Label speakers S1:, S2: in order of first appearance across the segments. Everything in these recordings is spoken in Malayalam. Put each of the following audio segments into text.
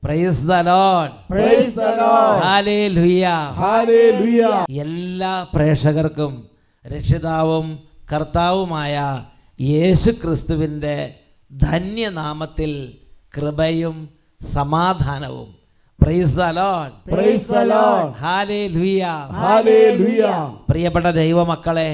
S1: Praise the Lord
S2: Praise the Lord.
S1: Hallelujah
S2: Hallelujah.
S1: എല്ലാ പ്രേക്ഷകർക്കും രക്ഷിതാവും കർത്താവുമായ യേശു ക്രിസ്തുവിൻ്റെ ധന്യനാമത്തിൽ കൃപയും സമാധാനവും praise the Lord
S2: Praise the Lord.
S1: Hallelujah
S2: Hallelujah.
S1: പ്രിയപ്പെട്ട ദൈവമക്കളെ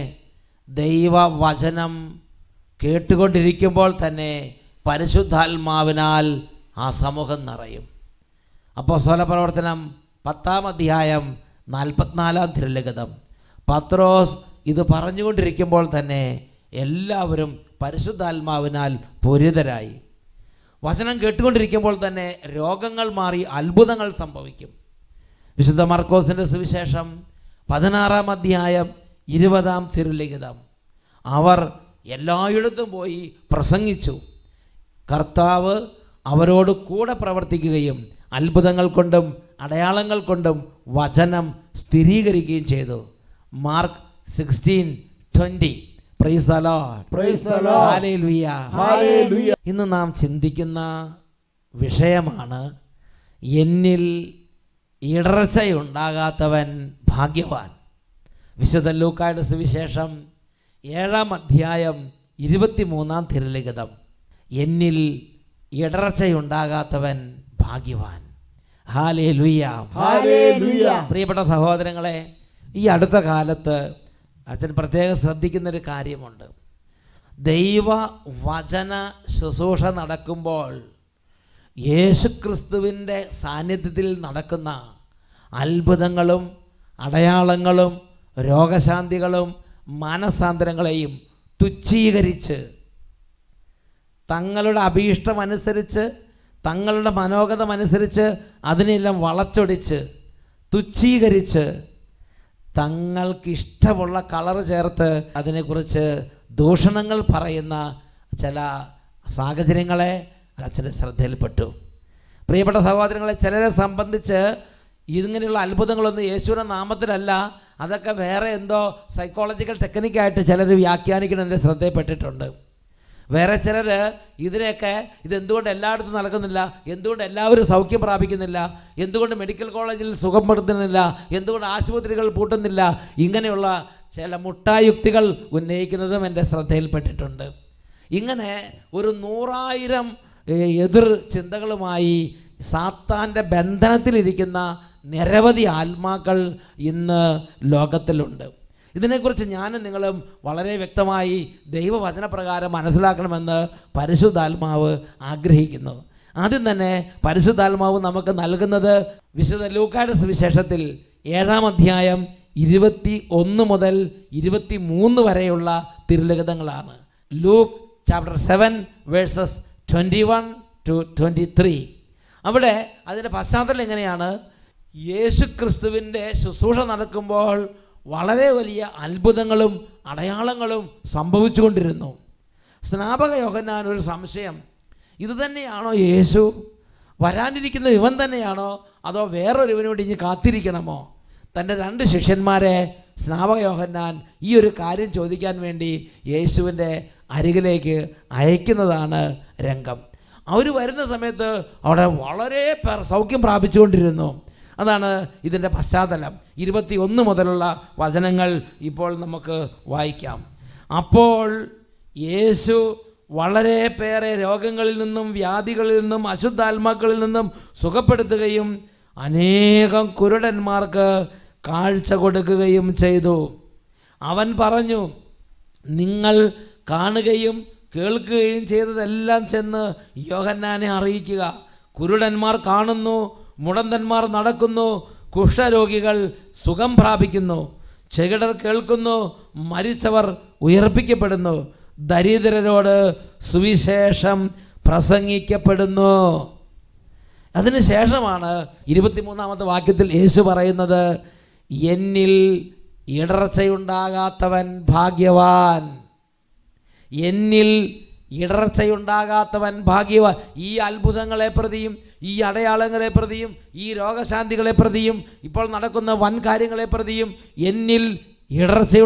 S1: ദൈവവചനം കേട്ടുകൊണ്ടിരിക്കുമ്പോൾ തന്നെ പരിശുദ്ധാത്മാവിനാൽ ആ സമൂഹം നിറയും അപ്പോൾ സ്വലപ്രവർത്തനം പത്താം അധ്യായം നാൽപ്പത്തിനാലാം തിരുലഗതം പത്രോസ് ഇത് പറഞ്ഞുകൊണ്ടിരിക്കുമ്പോൾ തന്നെ എല്ലാവരും പരിശുദ്ധാത്മാവിനാൽ പൂരിതരായി വചനം കേട്ടുകൊണ്ടിരിക്കുമ്പോൾ തന്നെ രോഗങ്ങൾ മാറി അത്ഭുതങ്ങൾ സംഭവിക്കും വിശുദ്ധ മർക്കോസിൻ്റെ സുവിശേഷം പതിനാറാം അധ്യായം ഇരുപതാം തിരുലിഖിതം അവർ എല്ലായിടത്തും പോയി പ്രസംഗിച്ചു കർത്താവ് അവരോട് കൂടെ പ്രവർത്തിക്കുകയും അത്ഭുതങ്ങൾ കൊണ്ടും അടയാളങ്ങൾ കൊണ്ടും വചനം സ്ഥിരീകരിക്കുകയും ചെയ്തു Mark sixteen twenty praise
S2: Praise the Lord. Hallelujah.
S1: ഇന്ന് നാം ചിന്തിക്കുന്ന വിഷയമാണ് എന്നിൽ ഇടർച്ചയുണ്ടാകാത്തവൻ ഭാഗ്യവാൻ വിശുദ്ധ ലൂക്കായുടെ സുവിശേഷം ഏഴാം അധ്യായം ഇരുപത്തിമൂന്നാം തിരുലിഖിതം എന്നിൽ ഇടർച്ചയുണ്ടാകാത്തവൻ ഭാഗ്യവാൻ ഹാലേ ലുയ്യ
S2: Hallelujah.
S1: പ്രിയപ്പെട്ട സഹോദരങ്ങളെ ഈ അടുത്ത കാലത്ത് അച്ഛൻ പ്രത്യേകം ശ്രദ്ധിക്കുന്നൊരു കാര്യമുണ്ട് ദൈവ വചന ശുശ്രൂഷ നടക്കുമ്പോൾ യേശുക്രിസ്തുവിൻ്റെ സാന്നിധ്യത്തിൽ നടക്കുന്ന അത്ഭുതങ്ങളും അടയാളങ്ങളും രോഗശാന്തികളും മാനസാന്തരങ്ങളെയും തുച്ഛീകരിച്ച് തങ്ങളുടെ അഭീഷ്ടമനുസരിച്ച് തങ്ങളുടെ മനോഗതമനുസരിച്ച് അതിനെല്ലാം വളച്ചൊടിച്ച് തുച്ഛീകരിച്ച് തങ്ങൾക്കിഷ്ടമുള്ള കളർ ചേർത്ത് അതിനെക്കുറിച്ച് ദൂഷണങ്ങൾ പറയുന്ന ചില സാഹചര്യങ്ങളെ അച്ഛൻ്റെ ശ്രദ്ധയിൽപ്പെട്ടു പ്രിയപ്പെട്ട സഹോദരങ്ങളെ ചിലരെ സംബന്ധിച്ച് ഇങ്ങനെയുള്ള അത്ഭുതങ്ങളൊന്നും യേശുവിൻ്റെ നാമത്തിലല്ല അതൊക്കെ വേറെ എന്തോ സൈക്കോളജിക്കൽ ടെക്നിക്കായിട്ട് ചിലർ വ്യാഖ്യാനിക്കുന്നതിൻ്റെ ശ്രദ്ധയിൽപ്പെട്ടിട്ടുണ്ട് വേറെ ചിലർ ഇതിനെയൊക്കെ ഇതെന്തുകൊണ്ട് എല്ലായിടത്തും നടക്കുന്നില്ല എന്തുകൊണ്ട് എല്ലാവരും സൗഖ്യം പ്രാപിക്കുന്നില്ല എന്തുകൊണ്ട് മെഡിക്കൽ കോളേജിൽ സുഖപ്പെടുത്തുന്നില്ല എന്തുകൊണ്ട് ആശുപത്രികൾ പൂട്ടുന്നില്ല ഇങ്ങനെയുള്ള ചില മുട്ടായുക്തികൾ ഉന്നയിക്കുന്നതും എൻ്റെ ശ്രദ്ധയിൽപ്പെട്ടിട്ടുണ്ട് ഇങ്ങനെ ഒരു നൂറായിരം ഏഹ്, എതിർ ചിന്തകളുമായി സാത്താൻ്റെ ബന്ധനത്തിലിരിക്കുന്ന നിരവധി ആത്മാക്കൾ ഇന്ന് ലോകത്തിലുണ്ട് ഇതിനെക്കുറിച്ച് ഞാനും നിങ്ങളും വളരെ വ്യക്തമായി ദൈവവചനപ്രകാരം മനസ്സിലാക്കണമെന്ന് പരിശുദ്ധാത്മാവ് ആഗ്രഹിക്കുന്നു ആദ്യം തന്നെ പരിശുദ്ധാത്മാവ് നമുക്ക് നൽകുന്നത് വിശുദ്ധ ലൂക്കായുടെ സുവിശേഷത്തിൽ ഏഴാം അധ്യായം ഇരുപത്തി ഒന്ന് മുതൽ ഇരുപത്തി മൂന്ന് വരെയുള്ള തിരുലിഖിതങ്ങളാണ് Luke chapter seven verses twenty one to twenty three അവിടെ അതിൻ്റെ പശ്ചാത്തലം എങ്ങനെയാണ് യേശു ക്രിസ്തുവിൻ്റെ ശുശ്രൂഷ നടക്കുമ്പോൾ വളരെ വലിയ അത്ഭുതങ്ങളും അടയാളങ്ങളും സംഭവിച്ചുകൊണ്ടിരുന്നു സ്നാപക യോഹന്നാൻ ഒരു സംശയം ഇത് തന്നെയാണോ യേശു വരാനിരിക്കുന്ന ഇവൻ തന്നെയാണോ അതോ വേറൊരുവന് വേണ്ടി ഇനി കാത്തിരിക്കണമോ തൻ്റെ രണ്ട് ശിഷ്യന്മാരെ സ്നാപക യോഹന്നാൻ ഈ ഒരു കാര്യം ചോദിക്കാൻ വേണ്ടി യേശുവിൻ്റെ അരികിലേക്ക് അയക്കുന്നതാണ് രംഗം അവർ വരുന്ന സമയത്ത് അവിടെ വളരെ പേർ സൗഖ്യം പ്രാപിച്ചുകൊണ്ടിരുന്നു അതാണ് ഇതിൻ്റെ പശ്ചാത്തലം ഇരുപത്തി ഒന്ന് മുതലുള്ള വചനങ്ങൾ ഇപ്പോൾ നമുക്ക് വായിക്കാം അപ്പോൾ യേശു വളരെ പേരെ രോഗങ്ങളിൽ നിന്നും വ്യാധികളിൽ നിന്നും അശുദ്ധാത്മാക്കളിൽ നിന്നും സുഖപ്പെടുത്തുകയും അനേകം കുരുടന്മാർക്ക് കാഴ്ച കൊടുക്കുകയും ചെയ്തു അവൻ പറഞ്ഞു നിങ്ങൾ കാണുകയും കേൾക്കുകയും ചെയ്തതെല്ലാം ചെന്ന് യോഹന്നാനെ അറിയിക്കുക കുരുടന്മാർ കാണുന്നു മുടന്തന്മാർ നടക്കുന്നു കുഷ്ഠരോഗികൾ സുഖം പ്രാപിക്കുന്നു ചെകിടർ കേൾക്കുന്നു മരിച്ചവർ ഉയർപ്പിക്കപ്പെടുന്നു ദരിദ്രരോട് സുവിശേഷം പ്രസംഗിക്കപ്പെടുന്നു അതിനുശേഷമാണ് ഇരുപത്തിമൂന്നാമത്തെ വാക്യത്തിൽ യേശു പറയുന്നത് എന്നിൽ ഇടർച്ചയുണ്ടാകാത്തവൻ ഭാഗ്യവാൻ എന്നിൽ ഇടർച്ചയുണ്ടാകാത്തവൻ ഭാഗ്യവാൻ ഈ അത്ഭുതങ്ങളെ പ്രതിയും ഈ അടയാളങ്ങളെ പ്രതിയും ഈ രോഗശാന്തികളെ പ്രതിയും ഇപ്പോൾ നടക്കുന്ന വൻ കാര്യങ്ങളെ പ്രതിയും എന്നിൽ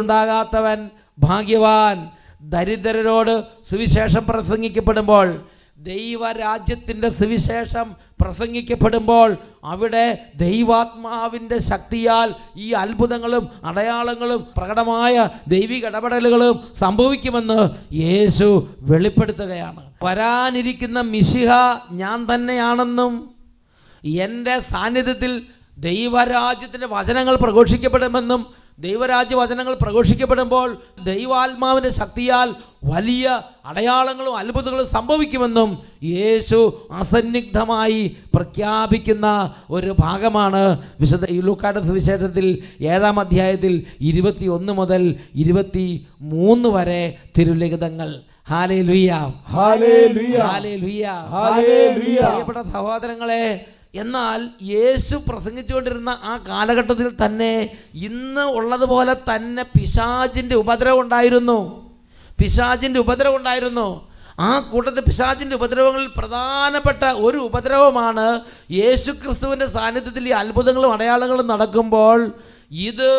S1: ഇടർച്ചയുണ്ടാകാത്തവൻ ഭാഗ്യവാൻ ദരിദ്രരോട് സുവിശേഷം പ്രസംഗിക്കപ്പെടുമ്പോൾ ദൈവരാജ്യത്തിൻ്റെ സുവിശേഷം പ്രസംഗിക്കപ്പെടുമ്പോൾ അവിടെ ദൈവാത്മാവിൻ്റെ ശക്തിയാൽ ഈ അത്ഭുതങ്ങളും അടയാളങ്ങളും പ്രകടമായ ദൈവിക ഇടപെടലുകളും സംഭവിക്കുമെന്ന് യേശു വെളിപ്പെടുത്തുകയാണ് വരാനിരിക്കുന്ന മിശിഹ ഞാൻ തന്നെയാണെന്നും എൻ്റെ സാന്നിധ്യത്തിൽ ദൈവരാജ്യത്തിൻ്റെ വചനങ്ങൾ പ്രഘോഷിക്കപ്പെടുമെന്നും ദൈവരാജ്യ വചനങ്ങൾ പ്രഘോഷിക്കപ്പെടുമ്പോൾ ദൈവാത്മാവിൻ്റെ ശക്തിയാൽ വലിയ അടയാളങ്ങളും അത്ഭുതങ്ങളും സംഭവിക്കുമെന്നും യേശു അസന്നിഗ്ധമായി പ്രഖ്യാപിക്കുന്ന ഒരു ഭാഗമാണ് വിശുദ്ധ ലൂക്കാട് സുവിശേഷത്തിൽ ഏഴാം അധ്യായത്തിൽ ഇരുപത്തി ഒന്ന് മുതൽ ഇരുപത്തി മൂന്ന് വരെ തിരുലിഖിതങ്ങൾ ഹാലേ ലുയ്യ
S2: Hallelujah.
S1: ഹാലേ ലുയ്യ
S2: Hallelujah.
S1: പ്രിയപ്പെട്ട സഹോദരങ്ങളെ എന്നാൽ യേശു പ്രസംഗിച്ചുകൊണ്ടിരുന്ന ആ കാലഘട്ടത്തിൽ തന്നെ ഇന്ന് ഉള്ളതുപോലെ തന്നെ പിശാചിൻ്റെ ഉപദ്രവം ഉണ്ടായിരുന്നു പിശാചിൻ്റെ ഉപദ്രവം ഉണ്ടായിരുന്നു ആ കൂട്ടത്തിൽ പിശാചിൻ്റെ ഉപദ്രവങ്ങളിൽ പ്രധാനപ്പെട്ട ഒരു ഉപദ്രവമാണ് യേശു ക്രിസ്തുവിൻ്റെ സാന്നിധ്യത്തിൽ ഈ അത്ഭുതങ്ങളും അടയാളങ്ങളും നടക്കുമ്പോൾ ഇത്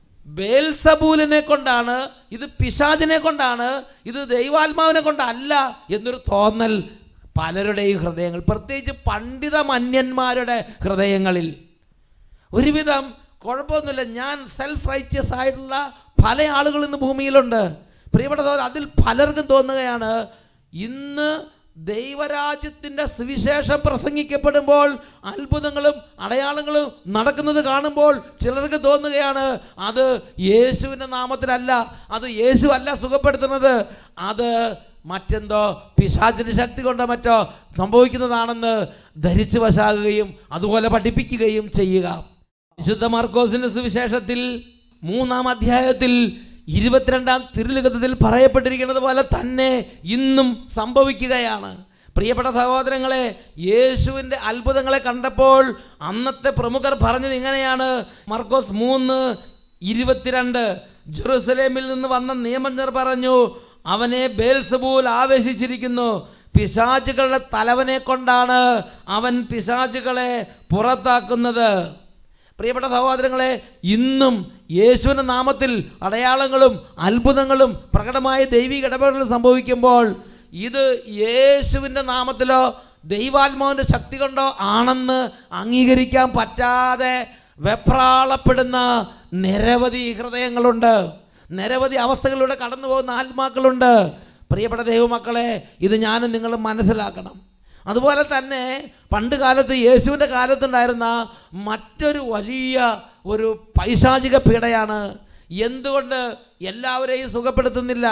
S1: ബേൽസബൂലിനെ കൊണ്ടാണ് ഇത് പിശാചിനെ കൊണ്ടാണ് ഇത് ദൈവാത്മാവിനെ കൊണ്ടല്ല എന്നൊരു തോന്നൽ പലരുടെയും ഹൃദയങ്ങൾ പ്രത്യേകിച്ച് പണ്ഡിത മന്യന്മാരുടെ ഹൃദയങ്ങളിൽ ഒരുവിധം കുഴപ്പമൊന്നുമില്ല ഞാൻ സെൽഫ് റൈറ്റ്യസ് ആയിട്ടുള്ള പല ആളുകൾ ഇന്ന് ഭൂമിയിലുണ്ട് പ്രിയപ്പെട്ട സഹോദരൻ അതിൽ പലർക്കും തോന്നുകയാണ് ഇന്ന് ദൈവരാജ്യത്തിൻ്റെ സുവിശേഷം പ്രസംഗിക്കപ്പെടുമ്പോൾ അത്ഭുതങ്ങളും അടയാളങ്ങളും നടക്കുന്നത് കാണുമ്പോൾ ചിലർക്ക് തോന്നുകയാണ് അത് യേശുവിൻ്റെ നാമത്തിലല്ല അത് യേശു അല്ല സുഖപ്പെടുത്തുന്നത് അത് മറ്റെന്തോ പിശാചിന് ശക്തി കൊണ്ടോ മറ്റോ സംഭവിക്കുന്നതാണെന്ന് ധരിച്ചു വശാകുകയും അതുപോലെ പഠിപ്പിക്കുകയും ചെയ്യുക വിശുദ്ധ മാർക്കോസിന്റെ സുവിശേഷത്തിൽ മൂന്നാം അധ്യായത്തിൽ ഇരുപത്തിരണ്ടാം തിരുലിഖിതത്തിൽ പറയപ്പെട്ടിരിക്കുന്നത് പോലെ തന്നെ ഇന്നും സംഭവിക്കുകയാണ് പ്രിയപ്പെട്ട സഹോദരങ്ങളെ യേശുവിൻ്റെ അത്ഭുതങ്ങളെ കണ്ടപ്പോൾ അന്നത്തെ പ്രമുഖർ പറഞ്ഞത് ഇങ്ങനെയാണ് മർക്കോസ് മൂന്ന് ഇരുപത്തിരണ്ട് ജെറുസലേമിൽ നിന്ന് വന്ന നിയമജ്ഞർ പറഞ്ഞു അവനെ ബേൽസബൂൽ ആവേശിച്ചിരിക്കുന്നു പിശാചുകളുടെ തലവനെ കൊണ്ടാണ് അവൻ പിശാചുകളെ പുറത്താക്കുന്നത് പ്രിയപ്പെട്ട സഹോദരങ്ങളെ ഇന്നും യേശുവിൻ്റെ നാമത്തിൽ അടയാളങ്ങളും അത്ഭുതങ്ങളും പ്രകടമായ ദൈവിക ഇടപെടലുകൾ സംഭവിക്കുമ്പോൾ ഇത് യേശുവിൻ്റെ നാമത്തിലോ ദൈവാത്മാവിൻ്റെ ശക്തി കൊണ്ടോ ആണെന്ന് അംഗീകരിക്കാൻ പറ്റാതെ വെപ്രാളപ്പെടുന്ന നിരവധി ഹൃദയങ്ങളുണ്ട് നിരവധി അവസ്ഥകളിലൂടെ കടന്നു പോകുന്ന ആത്മാക്കളുണ്ട് പ്രിയപ്പെട്ട ദൈവമക്കളെ ഇത് ഞാനും നിങ്ങളും മനസ്സിലാക്കണം അതുപോലെ തന്നെ പണ്ട് കാലത്ത് യേശുവിൻ്റെ കാലത്തുണ്ടായിരുന്ന മറ്റൊരു വലിയ ഒരു പൈശാചിക പീഡയാണ് എന്തുകൊണ്ട് എല്ലാവരെയും സുഖപ്പെടുത്തുന്നില്ല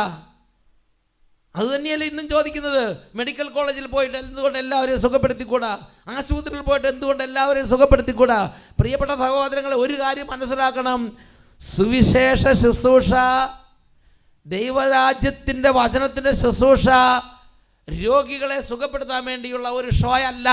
S1: അത് തന്നെയല്ലേ ഇന്നും ചോദിക്കുന്നത് മെഡിക്കൽ കോളേജിൽ പോയിട്ട് എന്തുകൊണ്ട് എല്ലാവരെയും സുഖപ്പെടുത്തിക്കൂടാ ആശുപത്രിയിൽ പോയിട്ട് എന്തുകൊണ്ട് എല്ലാവരെയും സുഖപ്പെടുത്തിക്കൂടാ പ്രിയപ്പെട്ട സഹോദരങ്ങളെ ഒരു കാര്യം മനസ്സിലാക്കണം സുവിശേഷ ശുശ്രൂഷ ദൈവരാജ്യത്തിൻ്റെ വചനത്തിൻ്റെ ശുശ്രൂഷ രോഗികളെ സുഖപ്പെടുത്താൻ വേണ്ടിയുള്ള ഒരു ഷോ അല്ല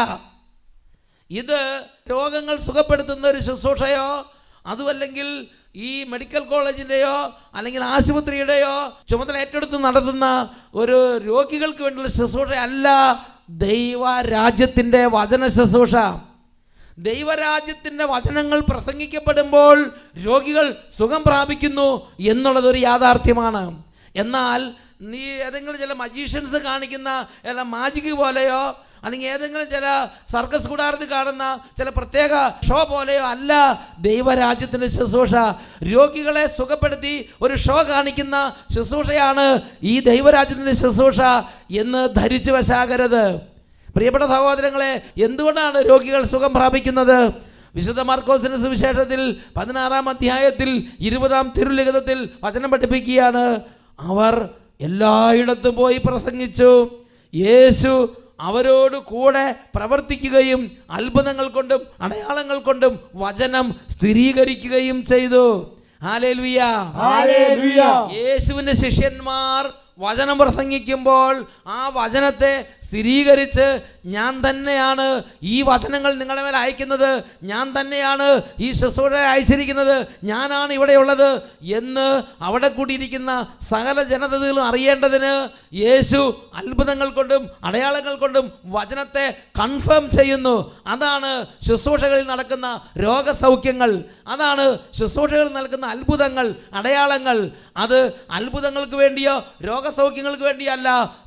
S1: ഇത് രോഗങ്ങൾ സുഖപ്പെടുത്തുന്ന ഒരു ശുശ്രൂഷയോ അതുമല്ലെങ്കിൽ ഈ മെഡിക്കൽ കോളേജിൻ്റെയോ അല്ലെങ്കിൽ ആശുപത്രിയുടെയോ ചുമതല ഏറ്റെടുത്ത് നടത്തുന്ന ഒരു രോഗികൾക്ക് വേണ്ടിയുള്ള ശുശ്രൂഷ അല്ല ദൈവരാജ്യത്തിൻ്റെ വചന ശുശ്രൂഷ ദൈവരാജ്യത്തിൻ്റെ വചനങ്ങൾ പ്രസംഗിക്കപ്പെടുമ്പോൾ രോഗികൾ സുഖം പ്രാപിക്കുന്നു എന്നുള്ളതൊരു യാഥാർത്ഥ്യമാണ് എന്നാൽ നീ ഏതെങ്കിലും ചില മജീഷ്യൻസ് കാണിക്കുന്ന ചില മാജിക് പോലെയോ അല്ലെങ്കിൽ ഏതെങ്കിലും ചില സർക്കസ് കൂടാരത്തിൽ കാണുന്ന ചില പ്രത്യേക ഷോ പോലെയോ അല്ല ദൈവരാജ്യത്തിൻ്റെ ശുശ്രൂഷ രോഗികളെ സുഖപ്പെടുത്തി ഒരു ഷോ കാണിക്കുന്ന ശുശ്രൂഷയാണ് ഈ ദൈവരാജ്യത്തിൻ്റെ ശുശ്രൂഷ എന്ന് ധരിച്ചു വശാകരുത് പ്രിയപ്പെട്ട സഹോദരങ്ങളെ എന്തുകൊണ്ടാണ് രോഗികൾ സുഖം പ്രാപിക്കുന്നത് വിശുദ്ധ മാർക്കോസിന്റെ സുവിശേഷത്തിൽ പതിനാറാം അധ്യായത്തിൽ ഇരുപതാം തിരുലിഖിതത്തിൽ വചനം പഠിപ്പിക്കുകയാണ് അവർ എല്ലായിടത്തും പോയി പ്രസംഗിച്ചു യേശു അവരോട് കൂടെ പ്രവർത്തിക്കുകയും അത്ഭുതങ്ങൾ കൊണ്ടും അടയാളങ്ങൾ കൊണ്ടും വചനം സ്ഥിരീകരിക്കുകയും ചെയ്തു ഹാലേലുയ
S2: Hallelujah.
S1: യേശുവിൻ്റെ ശിഷ്യന്മാർ വചനം പ്രസംഗിക്കുമ്പോൾ ആ വചനത്തെ സ്ഥിരീകരിച്ച് ഞാൻ തന്നെയാണ് ഈ വചനങ്ങൾ നിങ്ങളുടെ മേൽ അയക്കുന്നത് ഞാൻ തന്നെയാണ് ഈ ശുശ്രൂഷ അയച്ചിരിക്കുന്നത് ഞാനാണ് ഇവിടെയുള്ളത് എന്ന് അവിടെ കൂടിയിരിക്കുന്ന സകല ജനതകളും അറിയേണ്ടതിന് യേശു അത്ഭുതങ്ങൾ കൊണ്ടും അടയാളങ്ങൾ കൊണ്ടും വചനത്തെ കൺഫേം ചെയ്യുന്നു അതാണ് ശുശ്രൂഷകളിൽ നടക്കുന്ന രോഗസൗഖ്യങ്ങൾ അതാണ് ശുശ്രൂഷകളിൽ നൽകുന്ന അത്ഭുതങ്ങൾ അടയാളങ്ങൾ അത് അത്ഭുതങ്ങൾക്ക് വേണ്ടിയോ രോഗസൗഖ്യങ്ങൾക്ക് വേണ്ടിയല്ല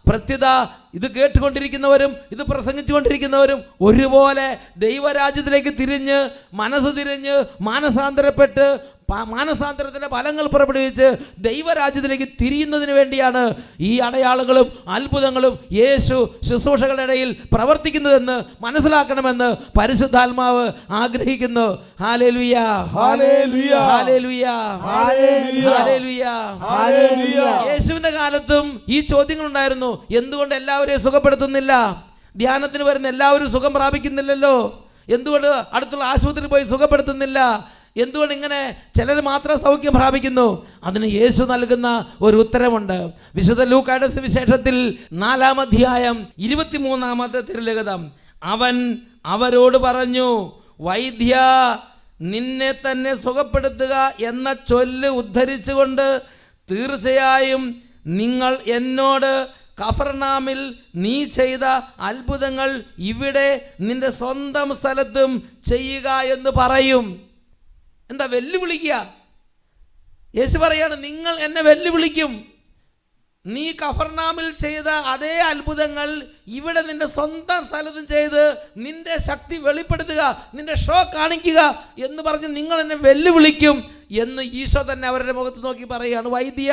S1: പ്രത്യുത ഇത് കേട്ടുകൊണ്ടിരിക്കുന്നവരും ഇത് പ്രസംഗിച്ചുകൊണ്ടിരിക്കുന്നവരും ഒരുപോലെ ദൈവരാജ്യത്തിലേക്ക് തിരിഞ്ഞ് മനസ്സ് തിരിഞ്ഞ് മാനസാന്തരപ്പെട്ട് പ- മാനസാന്തരത്തിൻ്റെ ഫലങ്ങൾ പുറപ്പെടുവിച്ച് ദൈവരാജ്യത്തിലേക്ക് തിരിയുന്നതിന് വേണ്ടിയാണ് ഈ അടയാളങ്ങളും അത്ഭുതങ്ങളും യേശു ശുശ്രൂഷകളുടെ ഇടയിൽ പ്രവർത്തിക്കുന്നതെന്ന് മനസ്സിലാക്കണമെന്ന് പരിശുദ്ധാത്മാവ് ആഗ്രഹിക്കുന്നു hallelujah
S2: hallelujah.
S1: Hallelujah
S2: hallelujah.
S1: Hallelujah
S2: hallelujah.
S1: യേശുവിന്റെ കാലത്തും ഈ ചോദ്യങ്ങൾ ഉണ്ടായിരുന്നു എന്തുകൊണ്ട് എല്ലാവരെയും സുഖപ്പെടുത്തുന്നില്ല ധ്യാനത്തിന് വരുന്ന എല്ലാവരും സുഖം പ്രാപിക്കുന്നില്ലല്ലോ എന്തുകൊണ്ട് അടുത്തുള്ള ആശുപത്രിയിൽ പോയി സുഖപ്പെടുത്തുന്നില്ല എന്തുകൊണ്ട് ഇങ്ങനെ ചിലർ മാത്രം സൗഖ്യം പ്രാപിക്കുന്നു അതിന് യേശു നൽകുന്ന ഒരു ഉത്തരമുണ്ട് വിശുദ്ധ ലൂക്കായുടെ സുവിശേഷത്തിൽ നാലാം അധ്യായം ഇരുപത്തിമൂന്നാമത്തെ തിരുലഗതം അവൻ അവരോട് പറഞ്ഞു വൈദ്യ നിന്നെ തന്നെ സുഖപ്പെടുത്തുക എന്ന ചൊല്ല് ഉദ്ധരിച്ചുകൊണ്ട് തീർച്ചയായും നിങ്ങൾ എന്നോട് കഫർനാമിൽ നീ ചെയ്ത അത്ഭുതങ്ങൾ ഇവിടെ നിന്റെ സ്വന്തം സ്ഥലത്തും ചെയ്യുക എന്ന് പറയും എന്താ വെല്ലുവിളിക്കുക യേശു പറയാണ് നിങ്ങൾ എന്നെ വെല്ലുവിളിക്കും നീ കഫർനാമിൽ ചെയ്ത അതേ അത്ഭുതങ്ങൾ ഇവിടെ നിന്റെ സ്വന്തം സ്ഥലത്തും ചെയ്ത് നിന്റെ ശക്തി വെളിപ്പെടുത്തുക നിന്റെ ഷോ കാണിക്കുക എന്ന് പറഞ്ഞ് നിങ്ങൾ എന്നെ വെല്ലുവിളിക്കും എന്ന് ഈശോ തന്നെ അവരുടെ മുഖത്ത് നോക്കി പറയുകയാണ് വൈദ്യ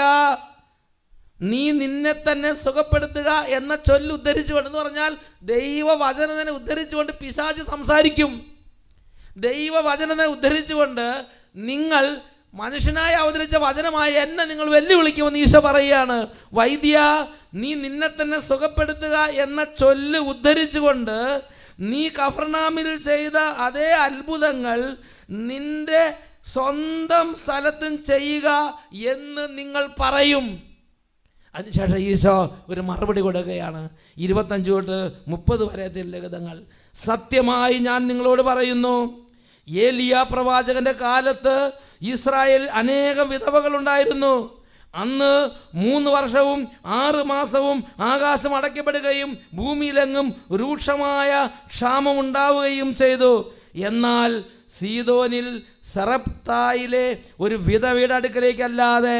S1: നീ നിന്നെ തന്നെ സുഖപ്പെടുത്തുക എന്ന ചൊല്ല് ഉദ്ധരിച്ചുകൊണ്ട് എന്ന് പറഞ്ഞാൽ ദൈവവചനത്തിനെ ഉദ്ധരിച്ചുകൊണ്ട് പിശാച് സംസാരിക്കും ദൈവവചനത്തെ ഉദ്ധരിച്ചുകൊണ്ട് നിങ്ങൾ മനുഷ്യനായി അവതരിച്ച വചനമായ എന്നെ നിങ്ങൾ വെല്ലുവിളിക്കുമെന്ന് ഈശോ പറയുകയാണ് വൈദ്യ നീ നിന്നെ തന്നെ സുഖപ്പെടുത്തുക എന്ന ചൊല്ല് ഉദ്ധരിച്ചുകൊണ്ട് നീ കഫർനാമിൽ ചെയ്ത അതേ അത്ഭുതങ്ങൾ നിന്റെ സ്വന്തം സ്ഥലത്തും ചെയ്യുക എന്ന് നിങ്ങൾ പറയും അതിനുശേഷം ഈശോ ഒരു മറുപടി കൊടുക്കുകയാണ് ഇരുപത്തഞ്ച് തൊട്ട് മുപ്പത് വരെ ലളിതങ്ങൾ സത്യമായി ഞാൻ നിങ്ങളോട് പറയുന്നു ഏലിയ പ്രവാചകന്റെ കാലത്ത് ഇസ്രായേൽ അനേകം വിധവകൾ ഉണ്ടായിരുന്നു അന്ന് മൂന്ന് വർഷവും ആറ് മാസവും ആകാശം അടയ്ക്കപ്പെടുകയും ഭൂമിയിലെങ്ങും രൂക്ഷമായ ക്ഷാമം ഉണ്ടാവുകയും ചെയ്തു എന്നാൽ സീതോനിൽ സറപ്തായിലെ ഒരു വിധവയുടെ അടുക്കലേക്കല്ലാതെ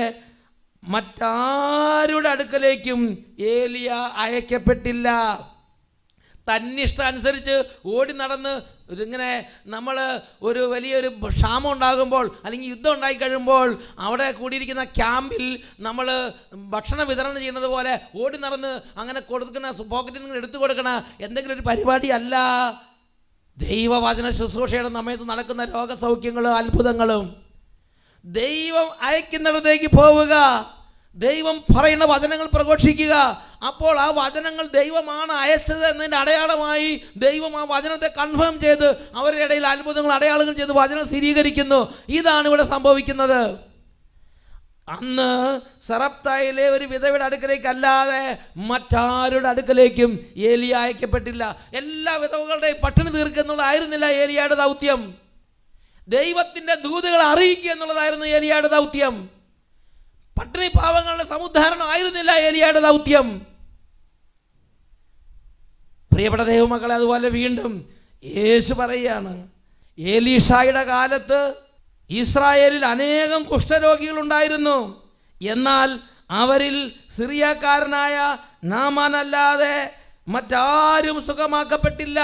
S1: മറ്റാരുടെ അടുക്കലേക്കും ഏലിയ അയക്കപ്പെട്ടില്ല തന്നിഷ്ടം അനുസരിച്ച് ഓടി നടന്ന് ഒരു ഇങ്ങനെ നമ്മൾ ഒരു വലിയൊരു ക്ഷാമം ഉണ്ടാകുമ്പോൾ അല്ലെങ്കിൽ യുദ്ധം ഉണ്ടായി കഴിയുമ്പോൾ അവിടെ കൂടിയിരിക്കുന്ന ക്യാമ്പിൽ നമ്മൾ ഭക്ഷണം വിതരണം ചെയ്യുന്നത് പോലെ ഓടി നടന്ന് അങ്ങനെ കൊടുക്കുന്ന പോക്കറ്റിൽ നിന്ന് എടുത്തു കൊടുക്കണ എന്തെങ്കിലും ഒരു പരിപാടി അല്ല ദൈവവചന ശുശ്രൂഷയുടെ സമയത്ത് നടക്കുന്ന രോഗസൗഖ്യങ്ങളും അത്ഭുതങ്ങളും ദൈവം അയക്കുന്നിടത്തേക്ക് പോവുക ദൈവം പറയുന്ന വചനങ്ങൾ പ്രഘോഷിക്കുക അപ്പോൾ ആ വചനങ്ങൾ ദൈവമാണ് അയച്ചത് എന്നതിൻ്റെ അടയാളമായി ദൈവം ആ വചനത്തെ കൺഫേം ചെയ്ത് അവരുടെ ഇടയിൽ അത്ഭുതങ്ങൾ അടയാളങ്ങൾ ചെയ്ത് വചനം സ്ഥിരീകരിക്കുന്നു ഇതാണ് ഇവിടെ സംഭവിക്കുന്നത് അന്ന് സറപ്തായിലെ ഒരു വിധവയുടെ അടുക്കലേക്ക് അല്ലാതെ മറ്റാരുടെ അടുക്കലേക്കും ഏലിയ അയക്കപ്പെട്ടില്ല എല്ലാ വിധവകളുടെയും പട്ടിണി തീർക്കുക എന്നുള്ളതായിരുന്നില്ല ഏലിയയുടെ ദൗത്യം ദൈവത്തിന്റെ ദൂതുകൾ അറിയിക്കുക എന്നുള്ളതായിരുന്നു ഏലിയയുടെ ദൗത്യം പട്ടിണി പാവങ്ങളുടെ സമുദ്ധാരണം ആയിരുന്നില്ല ഏലിയയുടെ ദൗത്യം പ്രിയപ്പെട്ട ദൈവമക്കളെ അതുപോലെ വീണ്ടും യേശു പറയുകയാണ് ഏലീഷായുടെ കാലത്ത് ഇസ്രായേലിൽ അനേകം കുഷ്ഠരോഗികൾ ഉണ്ടായിരുന്നു എന്നാൽ അവരിൽ സിറിയക്കാരനായ നാമാനല്ലാതെ മറ്റാരും സുഖമാക്കപ്പെട്ടില്ല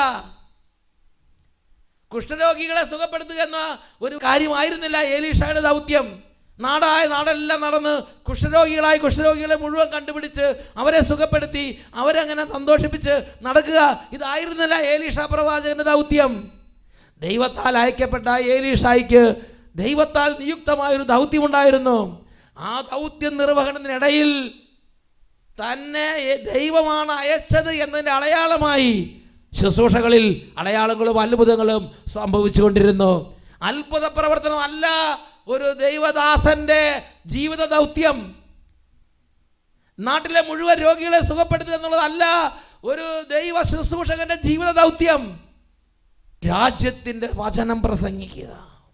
S1: കുഷ്ഠരോഗികളെ സുഖപ്പെടുത്തുക എന്ന ഒരു കാര്യമായിരുന്നില്ല ഏലീഷയുടെ ദൗത്യം നാടായ നാടെല്ലാം നടന്ന് കുഷ്ഠരോഗികളായി കുഷ്ഠരോഗികളെ മുഴുവൻ കണ്ടുപിടിച്ച് അവരെ സുഖപ്പെടുത്തി അവരങ്ങനെ സന്തോഷിപ്പിച്ച് നടക്കുക ഇതായിരുന്നില്ല ഏലീഷ പ്രവാചകന്റെ ദൗത്യം ദൈവത്താൽ അയക്കപ്പെട്ട ഏലീഷായിക്ക് ദൈവത്താൽ നിയുക്തമായൊരു ദൗത്യമുണ്ടായിരുന്നു ആ ദൗത്യം നിർവഹണത്തിനിടയിൽ തന്നെ ദൈവമാണ് അയച്ചത് എന്നതിൻ്റെ അടയാളമായി ശുശ്രൂഷകളിൽ അടയാളങ്ങളും അത്ഭുതങ്ങളും സംഭവിച്ചുകൊണ്ടിരുന്നു അത്ഭുത പ്രവർത്തനം അല്ല ഒരു ദൈവദാസന്റെ ജീവിത ദൗത്യം നാട്ടിലെ മുഴുവൻ രോഗികളെ സുഖപ്പെടുത്തുക എന്നുള്ളതല്ല ഒരു ദൈവ ശുശ്രൂഷകന്റെ ജീവിത ദൗത്യം രാജ്യത്തിന്റെ വചനം പ്രസംഗിക്കുക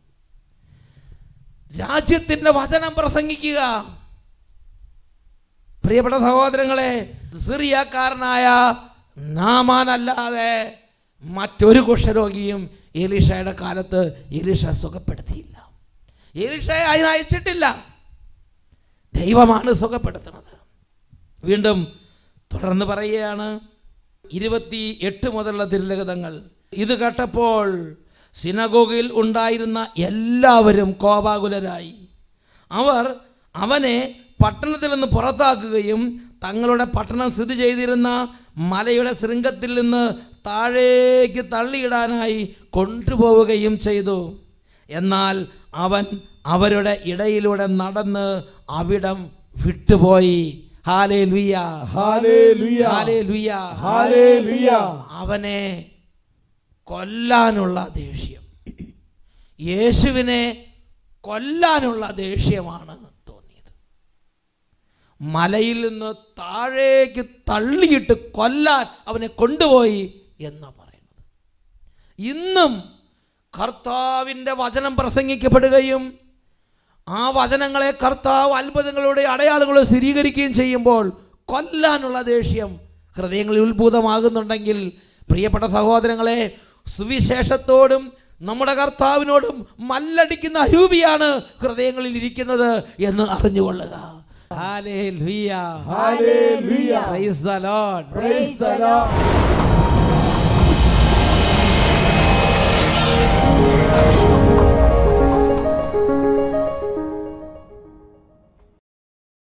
S1: രാജ്യത്തിന്റെ വചനം പ്രസംഗിക്കുക പ്രിയപ്പെട്ട സഹോദരങ്ങളെ സിറിയക്കാരനായ നാമാനല്ലാതെ മറ്റൊരു കുഷ്ഠരോഗിയും എലീഷയുടെ കാലത്ത് എലീഷ സുഖപ്പെടുത്തിയില്ല എലീഷയെ അതിന് അയച്ചിട്ടില്ല ദൈവമാണ് സുഖപ്പെടുത്തുന്നത് വീണ്ടും തുടർന്ന് പറയുകയാണ് ഇരുപത്തി എട്ട് മുതലുള്ള തിരുലഗതങ്ങൾ ഇത് കേട്ടപ്പോൾ സിനഗോഗയിൽ ഉണ്ടായിരുന്ന എല്ലാവരും കോപാകുലരായി അവർ അവനെ പട്ടണത്തിൽ നിന്ന് പുറത്താക്കുകയും തങ്ങളുടെ പട്ടണം സ്ഥിതി ചെയ്തിരുന്ന മലയുടെ ശൃംഗത്തിൽ നിന്ന് താഴേക്ക് തള്ളിയിടാനായി കൊണ്ടുപോവുകയും ചെയ്തു എന്നാൽ അവൻ അവരുടെ ഇടയിലൂടെ നടന്ന് അവിടം വിട്ടുപോയി ഹാലേ ലുയ്യ
S2: ഹല്ലേലൂയ
S1: ഹാലേ ലുയ്യ
S2: ഹല്ലേലൂയ
S1: അവനെ കൊല്ലാനുള്ള ദേഷ്യം യേശുവിനെ കൊല്ലാനുള്ള ദേഷ്യമാണ് തോന്നിയത് മലയിൽ നിന്ന് താഴേക്ക് തള്ളിയിട്ട് കൊല്ലാൻ അവനെ കൊണ്ടുപോയി എന്ന് പറയുന്നത് ഇന്നും കർത്താവിൻ്റെ വചനം പ്രസംഗിക്കപ്പെടുകയും ആ വചനങ്ങളെ കർത്താവ് അത്ഭുതങ്ങളുടെ അടയാളങ്ങളെ സ്ഥിരീകരിക്കുകയും ചെയ്യുമ്പോൾ കൊല്ലാനുള്ള ദേഷ്യം ഹൃദയങ്ങളിൽ ഉത്ഭൂതമാകുന്നുണ്ടെങ്കിൽ പ്രിയപ്പെട്ട സഹോദരങ്ങളെ സുവിശേഷത്തോടും നമ്മുടെ കർത്താവിനോടും മല്ലടിക്കുന്ന അരൂപിയാണ് ഹൃദയങ്ങളിൽ ഇരിക്കുന്നത് എന്ന് അറിഞ്ഞുകൊള്ളുക Hallelujah.
S2: Hallelujah.
S1: Praise the Lord.
S2: Praise the Lord.